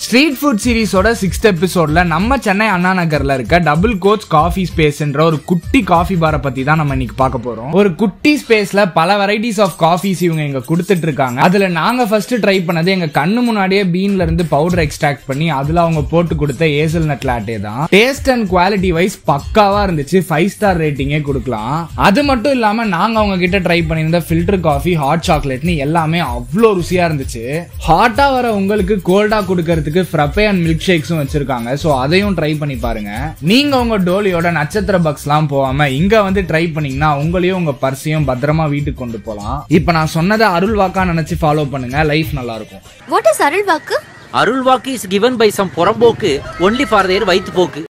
street food சீரிஸோட sixth எபிசோட்ல நம்ம சென்னை அண்ணா நகர்ல இருக்க டபுள் கோச் காஃபி ஸ்பேஸ்ன்ற ஒரு குட்டி காஃபி பாரை பத்தி தான் நம்ம இன்னைக்கு பார்க்க போறோம் ஒரு குட்டி ஸ்பேஸ்ல பல வெரைட்டிஸ் ஆஃப் காஃபிஸ் இவங்க இங்க கொடுத்துட்டு இருக்காங்க அதுல நாங்க ஃபர்ஸ்ட் ட்ரை பண்ணது எங்க கண்ணு முன்னாடியே பீன்ல இருந்து பவுடர் எக்ஸ்ட்ராக்ட் பண்ணி அதுல அவங்க போட்டு கொடுத்த ஏசல் நட் லாட்டே தான் டேஸ்ட் அண்ட் குவாலிட்டி வைஸ் பக்காவா இருந்துச்சு ஃபைவ் ஸ்டார் ரேட்டிங்கே கொடுக்கலாம் அது மட்டும் இல்லாம நாங்க அவங்க கிட்ட ட்ரை பண்ணியிருந்த ஃபில்டர் காஃபி ஹாட் சாக்லேட்னு எல்லாமே அவ்வளோ ருசியா இருந்துச்சு ஹாட்டா வர உங்களுக்கு கோல்டா கொடுக்கறதுக்கு ஃப்ரப்பே அண்ட் மில்க் ஷேக்ஸும் வச்சிருக்காங்க ஸோ அதையும் ட்ரை பண்ணி பாருங்க நீங்க உங்க டோலியோட நட்சத்திர பக்ஸ்லாம் போகாம இங்க வந்து ட்ரை பண்ணீங்கன்னா உங்களையும் உங்க பர்ஸையும் பத்திரமா வீட்டுக்கு கொண்டு போகலாம் இப்போ நான் சொன்னதை அருள் வாக்கா நினைச்சு ஃபாலோ பண்ணுங்க லைஃப் நல்லா இருக்கும் what is arulvakku arulvakku is given by some porambokku only for their வயிற்றுப்போக்கு